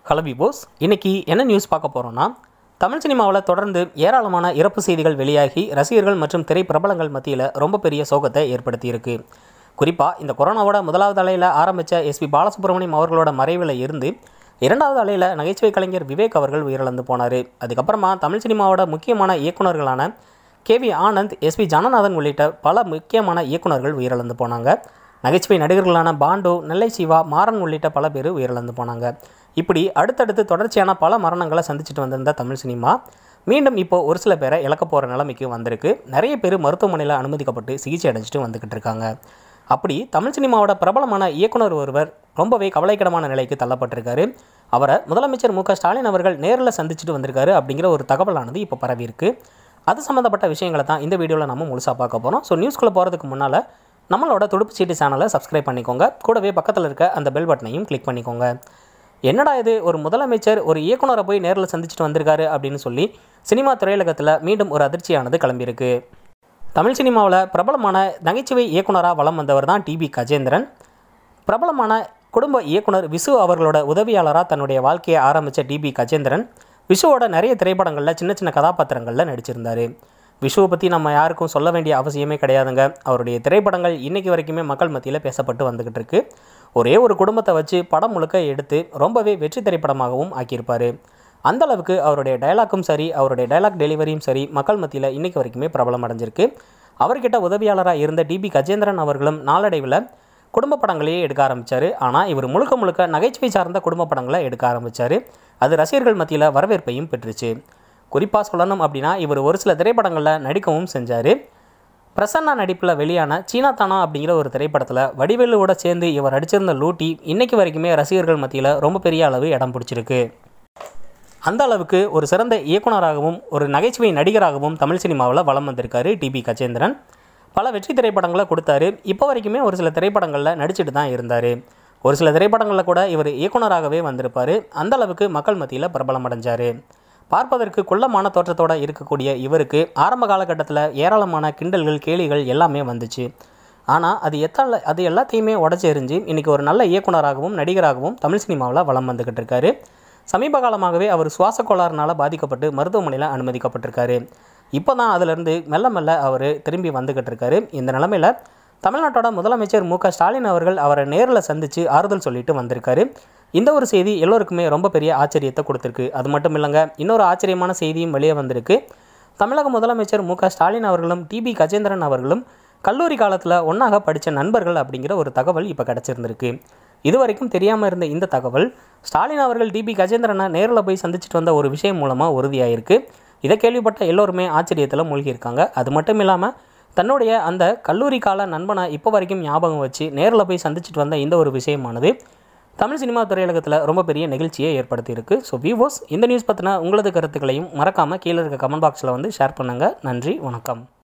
hello Bose இன்னைக்கு என்ன news பார்க்க போகிறோம்னா தமிழ் சினிமாவில் தொடர்ந்து ஏராளமான இறப்பு செய்திகள் வெளியாகி ரசிகர்கள் மற்றும் திரை பிரபலங்கள் மத்தியில் ரொம்ப பெரிய சோகத்தை ஏற்படுத்தியிருக்கு குறிப்பாக இந்த கொரோனாவோட முதலாவது அலையில் ஆரம்பித்த எஸ்பி பாலசுப்ரமணியம் அவர்களோட மறைவில் இருந்து இரண்டாவது அலையில் நகைச்சுவை கலைஞர் விவேக் அவர்கள் உயிரிழந்து போனார் அதுக்கப்புறமா தமிழ் சினிமாவோட முக்கியமான இயக்குனர்களான கேவி ஆனந்த் எஸ்பி ஜனநாதன் உள்ளிட்ட பல முக்கியமான இயக்குனர்கள் உயிரிழந்து போனாங்க நகைச்சுவை நடிகர்களான பாண்டு நெல்லை சிவா மாறன் உள்ளிட்ட பல பேர் உயிரிழந்து போனாங்க இப்படி அடுத்தடுத்து தொடர்ச்சியான பல மரணங்களை சந்திச்சுட்டு வந்திருந்த தமிழ் சினிமா மீண்டும் இப்போ ஒரு சில பேரை இழக்க போகிற நிலைமைக்கு வந்திருக்கு நிறைய பேர் மருத்துவமனையில் அனுமதிக்கப்பட்டு சிகிச்சை அடைஞ்சிட்டு வந்துக்கிட்டு இருக்காங்க அப்படி தமிழ் சினிமாவோட பிரபலமான இயக்குனர் ஒருவர் ரொம்பவே கவலைக்கிடமான நிலைக்கு தள்ளப்பட்டிருக்காரு அவரை முதலமைச்சர் மு க ஸ்டாலின் அவர்கள் நேரில் சந்திச்சுட்டு வந்திருக்காரு அப்படிங்கிற ஒரு தகவலானது இப்போ பரவியிருக்கு அது சம்மந்தப்பட்ட விஷயங்களை தான் இந்த வீடியோவில் நம்ம முழுசாக பார்க்க போகிறோம் ஸோ நியூஸ்குள்ளே போகிறதுக்கு முன்னால் நம்மளோட துடுப்பு சீட்டு சேனலை சப்ஸ்கிரைப் பண்ணிக்கோங்க கூடவே பக்கத்தில் இருக்க அந்த பெல் பட்டனையும் கிளிக் பண்ணிக்கோங்க என்னடா இது ஒரு முதலமைச்சர் ஒரு இயக்குனரை போய் நேரில் சந்திச்சுட்டு வந்திருக்காரு அப்படின்னு சொல்லி சினிமா திரையுலகத்தில் மீண்டும் ஒரு அதிர்ச்சியானது கிளம்பியிருக்கு தமிழ் சினிமாவில் பிரபலமான நகைச்சுவை இயக்குனராக வலம் வந்தவர் தான் டிபி கஜேந்திரன் பிரபலமான குடும்ப இயக்குனர் விசு அவர்களோட உதவியாளராக தன்னுடைய வாழ்க்கையை ஆரம்பித்த டிபி கஜேந்திரன் விஷுவோட நிறைய திரைப்படங்களில் சின்ன சின்ன கதாபாத்திரங்களில் நடிச்சிருந்தார் விஷுவை பற்றி நம்ம யாருக்கும் சொல்ல வேண்டிய அவசியமே கிடையாதுங்க அவருடைய திரைப்படங்கள் இன்றைக்கி வரைக்குமே மக்கள் மத்தியில் பேசப்பட்டு வந்துக்கிட்டு இருக்கு ஒரே ஒரு குடும்பத்தை வச்சு படம் முழுக்க எடுத்து ரொம்பவே வெற்றி திரைப்படமாகவும் ஆக்கியிருப்பார் அந்த அளவுக்கு அவருடைய டயலாக்கும் சரி அவருடைய டயலாக் டெலிவரியும் சரி மக்கள் மத்தியில் இன்றைக்கி வரைக்குமே பிரபலம் அடைஞ்சிருக்கு அவர்கிட்ட உதவியாளராக இருந்த டிபி கஜேந்திரன் அவர்களும் நாளடைவில் குடும்ப படங்களையே எடுக்க ஆரம்பித்தார் ஆனால் இவர் முழுக்க முழுக்க நகைச்சுவை சார்ந்த குடும்ப படங்களை எடுக்க ஆரம்பித்தார் அது ரசிகர்கள் மத்தியில் வரவேற்பையும் பெற்றுச்சு குறிப்பாக சொல்லணும் அப்படின்னா இவர் ஒரு சில திரைப்படங்களில் நடிக்கவும் செஞ்சார் பிரசன்னா நடிப்பில் வெளியான சீனா தானா அப்படிங்கிற ஒரு திரைப்படத்தில் வடிவேலுவோட சேர்ந்து இவர் நடிச்சிருந்த லூட்டி இன்னைக்கு வரைக்குமே ரசிகர்கள் மத்தியில் ரொம்ப பெரிய அளவு இடம் பிடிச்சிருக்கு அந்த அளவுக்கு ஒரு சிறந்த இயக்குனராகவும் ஒரு நகைச்சுவை நடிகராகவும் தமிழ் சினிமாவில் வலம் வந்திருக்காரு டிபி கஜேந்திரன் பல வெற்றி திரைப்படங்களை கொடுத்தாரு இப்போ வரைக்குமே ஒரு சில திரைப்படங்களில் நடிச்சுட்டு தான் இருந்தார் ஒரு சில திரைப்படங்களில் கூட இவர் இயக்குனராகவே வந்திருப்பார் அந்த அளவுக்கு மக்கள் மத்தியில் பிரபலம் அடைஞ்சார் பார்ப்பதற்கு குள்ளமான தோற்றத்தோடு இருக்கக்கூடிய இவருக்கு ஆரம்ப காலகட்டத்தில் ஏராளமான கிண்டல்கள் கேலிகள் எல்லாமே வந்துச்சு ஆனால் அது எத்தால அது எல்லாத்தையுமே உடச்சி எறிஞ்சு இன்றைக்கி ஒரு நல்ல இயக்குனராகவும் நடிகராகவும் தமிழ் சினிமாவில் வலம் வந்துக்கிட்டு இருக்காரு சமீப காலமாகவே அவர் சுவாச கோளாறுனால பாதிக்கப்பட்டு மருத்துவமனையில் அனுமதிக்கப்பட்டிருக்காரு இப்போ தான் அதிலிருந்து மெல்ல மெல்ல அவர் திரும்பி வந்துக்கிட்டு இருக்காரு இந்த நிலமையில் தமிழ்நாட்டோட முதலமைச்சர் மு க ஸ்டாலின் அவர்கள் அவரை நேரில் சந்தித்து ஆறுதல் சொல்லிட்டு வந்திருக்காரு இந்த ஒரு செய்தி எல்லோருக்குமே ரொம்ப பெரிய ஆச்சரியத்தை கொடுத்துருக்கு அது மட்டும் இல்லைங்க இன்னொரு ஆச்சரியமான செய்தியும் வெளியே வந்திருக்கு தமிழக முதலமைச்சர் மு க ஸ்டாலின் அவர்களும் டிபி கஜேந்திரன் அவர்களும் கல்லூரி காலத்தில் ஒன்றாக படித்த நண்பர்கள் அப்படிங்கிற ஒரு தகவல் இப்போ கிடச்சிருந்திருக்கு இது வரைக்கும் தெரியாமல் இருந்த இந்த தகவல் ஸ்டாலின் அவர்கள் டிபி கஜேந்திரனை நேரில் போய் சந்திச்சுட்டு வந்த ஒரு விஷயம் மூலமாக உறுதியாயிருக்கு இதை கேள்விப்பட்ட எல்லோருமே ஆச்சரியத்தில் மூழ்கியிருக்காங்க அது மட்டும் இல்லாமல் தன்னுடைய அந்த கல்லூரி கால நண்பனை இப்போ வரைக்கும் ஞாபகம் வச்சு நேரில் போய் சந்திச்சுட்டு வந்த இந்த ஒரு விஷயமானது தமிழ் சினிமா திரையுலகத்தில் ரொம்ப பெரிய நிகழ்ச்சியை ஏற்படுத்தியிருக்கு ஸோ வியூவர்ஸ் இந்த நியூஸ் பற்றின உங்களது கருத்துக்களையும் மறக்காமல் கீழே இருக்க கமெண்ட் பாக்ஸில் வந்து ஷேர் பண்ணுங்கள் நன்றி வணக்கம்